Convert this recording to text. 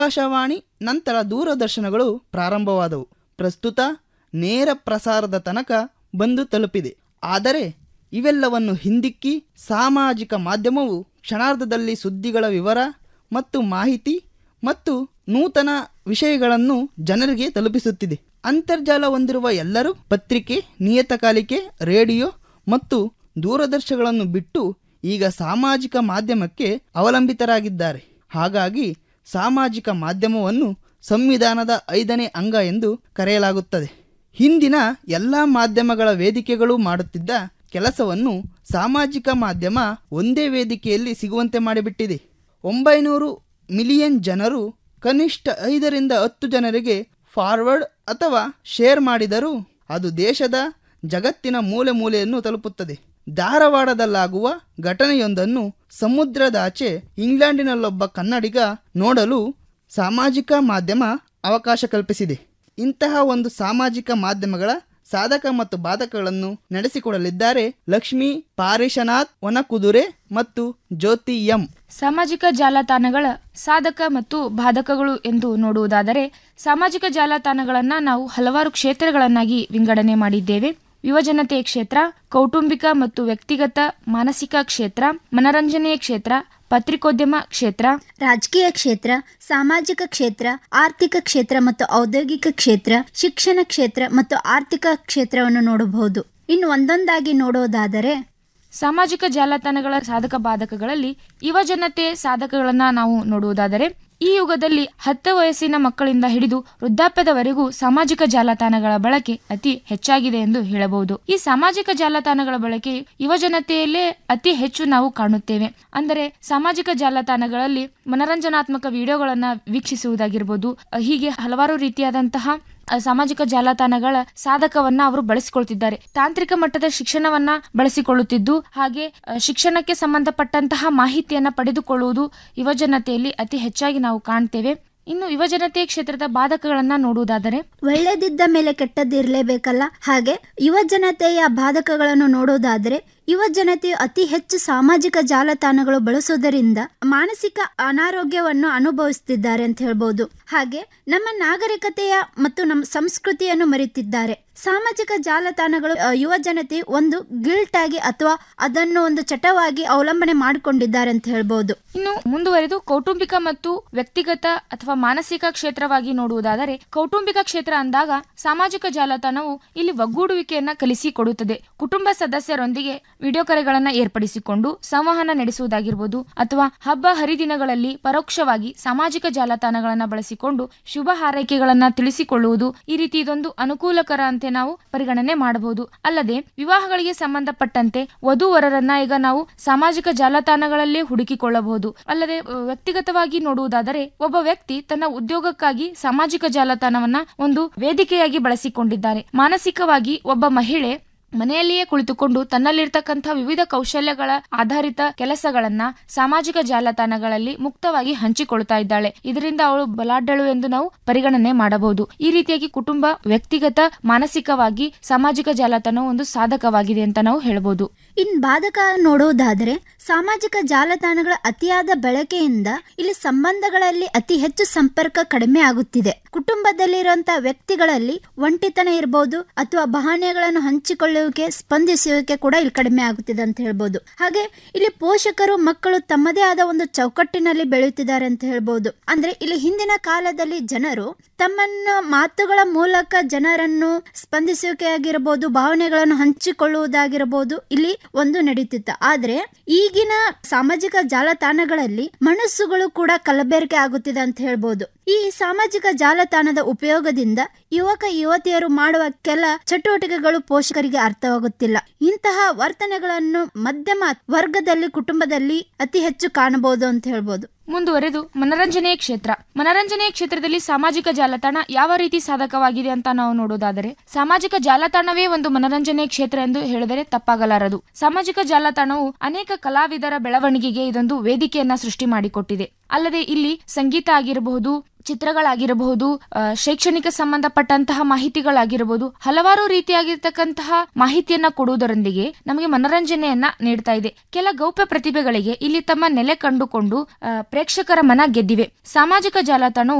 ಆಕಾಶವಾಣಿ ನಂತರ ದೂರದರ್ಶನಗಳು ಪ್ರಾರಂಭವಾದವು ಪ್ರಸ್ತುತ ನೇರ ಪ್ರಸಾರದ ತನಕ ಬಂದು ತಲುಪಿದೆ ಆದರೆ ಇವೆಲ್ಲವನ್ನು ಹಿಂದಿಕ್ಕಿ ಸಾಮಾಜಿಕ ಮಾಧ್ಯಮವು ಕ್ಷಣಾರ್ಧದಲ್ಲಿ ಸುದ್ದಿಗಳ ವಿವರ ಮತ್ತು ಮಾಹಿತಿ ಮತ್ತು ನೂತನ ವಿಷಯಗಳನ್ನು ಜನರಿಗೆ ತಲುಪಿಸುತ್ತಿದೆ ಅಂತರ್ಜಾಲ ಹೊಂದಿರುವ ಎಲ್ಲರೂ ಪತ್ರಿಕೆ ನಿಯತಕಾಲಿಕೆ ರೇಡಿಯೋ ಮತ್ತು ದೂರದರ್ಶನಗಳನ್ನು ಬಿಟ್ಟು ಈಗ ಸಾಮಾಜಿಕ ಮಾಧ್ಯಮಕ್ಕೆ ಅವಲಂಬಿತರಾಗಿದ್ದಾರೆ ಹಾಗಾಗಿ ಸಾಮಾಜಿಕ ಮಾಧ್ಯಮವನ್ನು ಸಂವಿಧಾನದ ಐದನೇ ಅಂಗ ಎಂದು ಕರೆಯಲಾಗುತ್ತದೆ ಹಿಂದಿನ ಎಲ್ಲ ಮಾಧ್ಯಮಗಳ ವೇದಿಕೆಗಳು ಮಾಡುತ್ತಿದ್ದ ಕೆಲಸವನ್ನು ಸಾಮಾಜಿಕ ಮಾಧ್ಯಮ ಒಂದೇ ವೇದಿಕೆಯಲ್ಲಿ ಸಿಗುವಂತೆ ಮಾಡಿಬಿಟ್ಟಿದೆ ಒಂಬೈನೂರು ಮಿಲಿಯನ್ ಜನರು ಕನಿಷ್ಠ ಐದರಿಂದ ಹತ್ತು ಜನರಿಗೆ ಫಾರ್ವರ್ಡ್ ಅಥವಾ ಶೇರ್ ಮಾಡಿದರೂ ಅದು ದೇಶದ ಜಗತ್ತಿನ ಮೂಲೆ ಮೂಲೆಯನ್ನು ತಲುಪುತ್ತದೆ ಧಾರವಾಡದಲ್ಲಾಗುವ ಘಟನೆಯೊಂದನ್ನು ಸಮುದ್ರದಾಚೆ ಇಂಗ್ಲೆಂಡಿನಲ್ಲೊಬ್ಬ ಕನ್ನಡಿಗ ನೋಡಲು ಸಾಮಾಜಿಕ ಮಾಧ್ಯಮ ಅವಕಾಶ ಕಲ್ಪಿಸಿದೆ ಇಂತಹ ಒಂದು ಸಾಮಾಜಿಕ ಮಾಧ್ಯಮಗಳ ಸಾಧಕ ಮತ್ತು ಬಾಧಕಗಳನ್ನು ನಡೆಸಿಕೊಡಲಿದ್ದಾರೆ ಲಕ್ಷ್ಮೀ ಪಾರಿಶನಾಥ್ ಒನಕುದುರೆ ಮತ್ತು ಜ್ಯೋತಿ ಎಂ ಸಾಮಾಜಿಕ ಜಾಲತಾಣಗಳ ಸಾಧಕ ಮತ್ತು ಬಾಧಕಗಳು ಎಂದು ನೋಡುವುದಾದರೆ ಸಾಮಾಜಿಕ ಜಾಲತಾಣಗಳನ್ನು ನಾವು ಹಲವಾರು ಕ್ಷೇತ್ರಗಳನ್ನಾಗಿ ವಿಂಗಡಣೆ ಮಾಡಿದ್ದೇವೆ ಯುವಜನತೆಯ ಕ್ಷೇತ್ರ ಕೌಟುಂಬಿಕ ಮತ್ತು ವ್ಯಕ್ತಿಗತ ಮಾನಸಿಕ ಕ್ಷೇತ್ರ ಮನರಂಜನೆಯ ಕ್ಷೇತ್ರ ಪತ್ರಿಕೋದ್ಯಮ ಕ್ಷೇತ್ರ ರಾಜಕೀಯ ಕ್ಷೇತ್ರ ಸಾಮಾಜಿಕ ಕ್ಷೇತ್ರ ಆರ್ಥಿಕ ಕ್ಷೇತ್ರ ಮತ್ತು ಔದ್ಯೋಗಿಕ ಕ್ಷೇತ್ರ ಶಿಕ್ಷಣ ಕ್ಷೇತ್ರ ಮತ್ತು ಆರ್ಥಿಕ ಕ್ಷೇತ್ರವನ್ನು ನೋಡಬಹುದು ಇನ್ನು ಒಂದೊಂದಾಗಿ ನೋಡೋದಾದರೆ ಸಾಮಾಜಿಕ ಜಾಲತಾಣಗಳ ಸಾಧಕ ಬಾಧಕಗಳಲ್ಲಿ ಯುವಜನತೆ ಸಾಧಕಗಳನ್ನ ನಾವು ನೋಡುವುದಾದರೆ ಈ ಯುಗದಲ್ಲಿ ಹತ್ತು ವಯಸ್ಸಿನ ಮಕ್ಕಳಿಂದ ಹಿಡಿದು ವೃದ್ಧಾಪ್ಯದವರೆಗೂ ಸಾಮಾಜಿಕ ಜಾಲತಾಣಗಳ ಬಳಕೆ ಅತಿ ಹೆಚ್ಚಾಗಿದೆ ಎಂದು ಹೇಳಬಹುದು ಈ ಸಾಮಾಜಿಕ ಜಾಲತಾಣಗಳ ಬಳಕೆ ಯುವಜನತೆಯಲ್ಲೇ ಅತಿ ಹೆಚ್ಚು ನಾವು ಕಾಣುತ್ತೇವೆ ಅಂದರೆ ಸಾಮಾಜಿಕ ಜಾಲತಾಣಗಳಲ್ಲಿ ಮನರಂಜನಾತ್ಮಕ ವಿಡಿಯೋಗಳನ್ನ ವೀಕ್ಷಿಸುವುದಾಗಿರ್ಬೋದು ಹೀಗೆ ಹಲವಾರು ರೀತಿಯಾದಂತಹ ಅ, ಸಾಮಾಜಿಕ ಜಾಲತಾಣಗಳ ಸಾಧಕವನ್ನ ಅವರು ಬಳಸಿಕೊಳ್ತಿದ್ದಾರೆ ತಾಂತ್ರಿಕ ಮಟ್ಟದ ಶಿಕ್ಷಣವನ್ನ ಬಳಸಿಕೊಳ್ಳುತ್ತಿದ್ದು ಹಾಗೆ ಅ, ಶಿಕ್ಷಣಕ್ಕೆ ಸಂಬಂಧಪಟ್ಟಂತಹ ಮಾಹಿತಿಯನ್ನ ಪಡೆದುಕೊಳ್ಳುವುದು ಯುವಜನತೆಯಲ್ಲಿ ಅತಿ ಹೆಚ್ಚಾಗಿ ನಾವು ಕಾಣ್ತೇವೆ ಇನ್ನು ಯುವಜನತೆ ಕ್ಷೇತ್ರದ ಬಾಧಕಗಳನ್ನ ನೋಡುವುದಾದರೆ ಒಳ್ಳೆದಿದ್ದ ಮೇಲೆ ಕೆಟ್ಟದ್ದಿರಲೇಬೇಕಲ್ಲ ಹಾಗೆ ಯುವ ಜನತೆಯ ಬಾಧಕಗಳನ್ನು ನೋಡೋದಾದರೆ ಯುವ ಜನತೆಯು ಅತಿ ಹೆಚ್ಚು ಸಾಮಾಜಿಕ ಜಾಲತಾಣಗಳು ಬಳಸೋದರಿಂದ ಮಾನಸಿಕ ಅನಾರೋಗ್ಯವನ್ನು ಅನುಭವಿಸುತ್ತಿದ್ದಾರೆ ಅಂತ ಹೇಳ್ಬೋದು ಹಾಗೆ ನಮ್ಮ ನಾಗರಿಕತೆಯ ಮತ್ತು ನಮ್ಮ ಸಂಸ್ಕೃತಿಯನ್ನು ಮರೆತಿದ್ದಾರೆ ಸಾಮಾಜಿಕ ಜಾಲತಾಣಗಳು ಅ, ಯುವ ಜನತೆ ಒಂದು ಗಿಲ್ಟ್ ಆಗಿ ಅಥವಾ ಅದನ್ನು ಒಂದು ಚಟವಾಗಿ ಅವಲಂಬನೆ ಮಾಡಿಕೊಂಡಿದ್ದಾರೆ ಅಂತ ಹೇಳ್ಬೋದು ಇನ್ನು ಮುಂದುವರೆದು ಕೌಟುಂಬಿಕ ಮತ್ತು ವ್ಯಕ್ತಿಗತ ಅಥವಾ ಮಾನಸಿಕ ಕ್ಷೇತ್ರವಾಗಿ ನೋಡುವುದಾದರೆ ಕೌಟುಂಬಿಕ ಕ್ಷೇತ್ರ ಅಂದಾಗ ಸಾಮಾಜಿಕ ಜಾಲತಾಣವು ಇಲ್ಲಿ ಒಗ್ಗೂಡುವಿಕೆಯನ್ನ ಕಲಿಸಿಕೊಡುತ್ತದೆ ಕುಟುಂಬ ಸದಸ್ಯರೊಂದಿಗೆ ವಿಡಿಯೋ ಕರೆಗಳನ್ನ ಏರ್ಪಡಿಸಿಕೊಂಡು ಸಂವಹನ ನಡೆಸುವುದಾಗಿರ್ಬೋದು ಅಥವಾ ಹಬ್ಬ ಹರಿದಿನಗಳಲ್ಲಿ ಪರೋಕ್ಷವಾಗಿ ಸಾಮಾಜಿಕ ಜಾಲತಾಣಗಳನ್ನ ಬಳಸಿಕೊಂಡು ಶುಭ ಹಾರೈಕೆಗಳನ್ನ ತಿಳಿಸಿಕೊಳ್ಳುವುದು ಈ ರೀತಿ ಇದೊಂದು ಅನುಕೂಲಕರ ಅಂತ ನಾವು ಪರಿಗಣನೆ ಮಾಡಬಹುದು ಅಲ್ಲದೆ ವಿವಾಹಗಳಿಗೆ ಸಂಬಂಧಪಟ್ಟಂತೆ ವಧುವರರನ್ನ ಈಗ ನಾವು ಸಾಮಾಜಿಕ ಜಾಲತಾಣಗಳಲ್ಲೇ ಹುಡುಕಿಕೊಳ್ಳಬಹುದು ಅಲ್ಲದೆ ಅ, ವ್ಯಕ್ತಿಗತವಾಗಿ ನೋಡುವುದಾದರೆ ಒಬ್ಬ ವ್ಯಕ್ತಿ ತನ್ನ ಉದ್ಯೋಗಕ್ಕಾಗಿ ಸಾಮಾಜಿಕ ಜಾಲತಾಣವನ್ನ ಒಂದು ವೇದಿಕೆಯಾಗಿ ಬಳಸಿಕೊಂಡಿದ್ದಾರೆ ಮಾನಸಿಕವಾಗಿ ಒಬ್ಬ ಮಹಿಳೆ ಮನೆಯಲ್ಲಿಯೇ ಕುಳಿತುಕೊಂಡು ತನ್ನಲ್ಲಿರ್ತಕ್ಕಂಥ ವಿವಿಧ ಕೌಶಲ್ಯಗಳ ಆಧಾರಿತ ಕೆಲಸಗಳನ್ನ ಸಾಮಾಜಿಕ ಜಾಲತಾಣಗಳಲ್ಲಿ ಮುಕ್ತವಾಗಿ ಹಂಚಿಕೊಳ್ತಾ ಇದ್ದಾಳೆ ಇದರಿಂದ ಅವಳು ಬಲಾಢ್ಯಳು ಎಂದು ನಾವು ಪರಿಗಣನೆ ಮಾಡಬಹುದು ಈ ರೀತಿಯಾಗಿ ಕುಟುಂಬ ವ್ಯಕ್ತಿಗತ ಮಾನಸಿಕವಾಗಿ ಸಾಮಾಜಿಕ ಜಾಲತಾಣ ಒಂದು ಸಾಧಕವಾಗಿದೆ ಅಂತ ನಾವು ಹೇಳಬಹುದು ಇನ್ ಬಾಧಕ ನೋಡುವುದಾದರೆ ಸಾಮಾಜಿಕ ಜಾಲತಾಣಗಳ ಅತಿಯಾದ ಬಳಕೆಯಿಂದ ಇಲ್ಲಿ ಸಂಬಂಧಗಳಲ್ಲಿ ಅತಿ ಹೆಚ್ಚು ಸಂಪರ್ಕ ಕಡಿಮೆ ಆಗುತ್ತಿದೆ ಕುಟುಂಬದಲ್ಲಿರುವಂತಹ ವ್ಯಕ್ತಿಗಳಲ್ಲಿ ಒಂಟಿತನ ಇರಬಹುದು ಅಥವಾ ಬಹನೆಗಳನ್ನು ಹಂಚಿಕೊಳ್ಳುವಿಕೆ ಸ್ಪಂದಿಸುವಿಕೆ ಕೂಡ ಇಲ್ಲಿ ಕಡಿಮೆ ಆಗುತ್ತಿದೆ ಅಂತ ಹೇಳ್ಬೋದು ಹಾಗೆ ಇಲ್ಲಿ ಪೋಷಕರು ಮಕ್ಕಳು ತಮ್ಮದೇ ಆದ ಒಂದು ಚೌಕಟ್ಟಿನಲ್ಲಿ ಬೆಳೆಯುತ್ತಿದ್ದಾರೆ ಅಂತ ಹೇಳ್ಬೋದು ಅಂದ್ರೆ ಇಲ್ಲಿ ಹಿಂದಿನ ಕಾಲದಲ್ಲಿ ಜನರು ತಮ್ಮನ್ನ ಮಾತುಗಳ ಮೂಲಕ ಜನರನ್ನು ಸ್ಪಂದಿಸುವಿಕೆ ಆಗಿರಬಹುದು ಭಾವನೆಗಳನ್ನು ಹಂಚಿಕೊಳ್ಳುವುದಾಗಿರಬಹುದು ಇಲ್ಲಿ ಒಂದು ನಡೀತಿತ್ತು ಆದ್ರೆ ಈಗಿನ ಸಾಮಾಜಿಕ ಜಾಲತಾಣಗಳಲ್ಲಿ ಮನಸ್ಸುಗಳು ಕೂಡ ಕಲಬೆರಕೆ ಆಗುತ್ತಿದೆ ಅಂತ ಹೇಳ್ಬೋದು ಈ ಸಾಮಾಜಿಕ ಜಾಲತಾಣದ ಉಪಯೋಗದಿಂದ ಯುವಕ ಯುವತಿಯರು ಮಾಡುವ ಕೆಲ ಚಟುವಟಿಕೆಗಳು ಪೋಷಕರಿಗೆ ಅರ್ಥವಾಗುತ್ತಿಲ್ಲ ಇಂತಹ ವರ್ತನೆಗಳನ್ನು ಮಧ್ಯಮ ವರ್ಗದಲ್ಲಿ ಕುಟುಂಬದಲ್ಲಿ ಅತಿ ಹೆಚ್ಚು ಕಾಣಬಹುದು ಅಂತ ಹೇಳ್ಬೋದು ಮುಂದುವರೆದು ಮನರಂಜನೆಯ ಕ್ಷೇತ್ರ ಮನರಂಜನೆಯ ಕ್ಷೇತ್ರದಲ್ಲಿ ಸಾಮಾಜಿಕ ಜಾಲತಾಣ ಯಾವ ರೀತಿ ಸಾಧಕವಾಗಿದೆ ಅಂತ ನಾವು ನೋಡೋದಾದರೆ ಸಾಮಾಜಿಕ ಜಾಲತಾಣವೇ ಒಂದು ಮನರಂಜನೆಯ ಕ್ಷೇತ್ರ ಎಂದು ಹೇಳಿದರೆ ತಪ್ಪಾಗಲಾರದು ಸಾಮಾಜಿಕ ಜಾಲತಾಣವು ಅನೇಕ ಕಲಾವಿದರ ಬೆಳವಣಿಗೆಗೆ ಇದೊಂದು ವೇದಿಕೆಯನ್ನ ಸೃಷ್ಟಿ ಮಾಡಿಕೊಟ್ಟಿದೆ ಅಲ್ಲದೆ ಇಲ್ಲಿ ಸಂಗೀತ ಆಗಿರಬಹುದು ಚಿತ್ರಗಳಾಗಿರಬಹುದು ಆ, ಶೈಕ್ಷಣಿಕ ಸಂಬಂಧಪಟ್ಟಂತಹ ಮಾಹಿತಿಗಳಾಗಿರಬಹುದು ಹಲವಾರು ರೀತಿಯಾಗಿರ್ತಕ್ಕಂತಹ ಮಾಹಿತಿಯನ್ನ ಕೊಡುವುದರೊಂದಿಗೆ ನಮಗೆ ಮನರಂಜನೆಯನ್ನ ನೀಡ್ತಾ ಇದೆ ಕೆಲ ಗೌಪ್ಯ ಪ್ರತಿಭೆಗಳಿಗೆ ಇಲ್ಲಿ ತಮ್ಮ ನೆಲೆ ಕಂಡುಕೊಂಡು ಆ, ಪ್ರೇಕ್ಷಕರ ಮನ ಗೆದ್ದಿವೆ ಸಾಮಾಜಿಕ ಜಾಲತಾಣವು